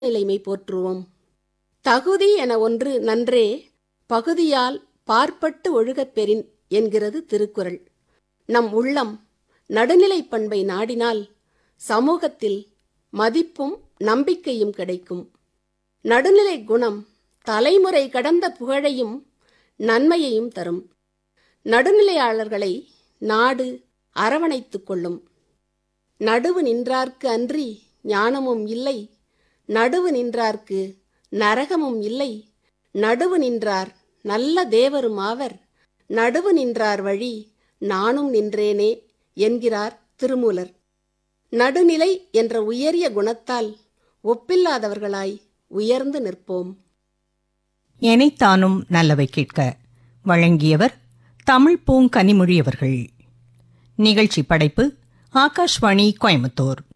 நிலைமை போற்றுவோம் தகுதி என ஒன்று நன்றே பகுதியால் பார்ப்பட்டு ஒழுகப் பெறின் என்கிறது திருக்குறள் நம் உள்ளம் நடுநிலைப் பண்பை நாடினால் சமூகத்தில் மதிப்பும் நம்பிக்கையும் கிடைக்கும் நடுநிலை குணம் தலைமுறை கடந்த புகழையும் நன்மையையும் தரும் நடுநிலையாளர்களை நாடு அரவணைத்துக் கொள்ளும் நடுவு நின்றார்க்கு அன்றி ஞானமும் இல்லை நடுவு நின்றார்க்கு நரகமும் இல்லை நடுவு நின்றார் நல்ல தேவரும் ஆவர் நடுவு நின்றார் வழி நானும் நின்றேனே என்கிறார் திருமூலர் நடுநிலை என்ற உயரிய குணத்தால் ஒப்பில்லாதவர்களாய் உயர்ந்து நிற்போம் எனைத்தானும் நல்லவை கேட்க வழங்கியவர் தமிழ் பூங்கனிமொழி அவர்கள் நிகழ்ச்சி படைப்பு ஆகாஷ்வாணி கோயம்புத்தூர்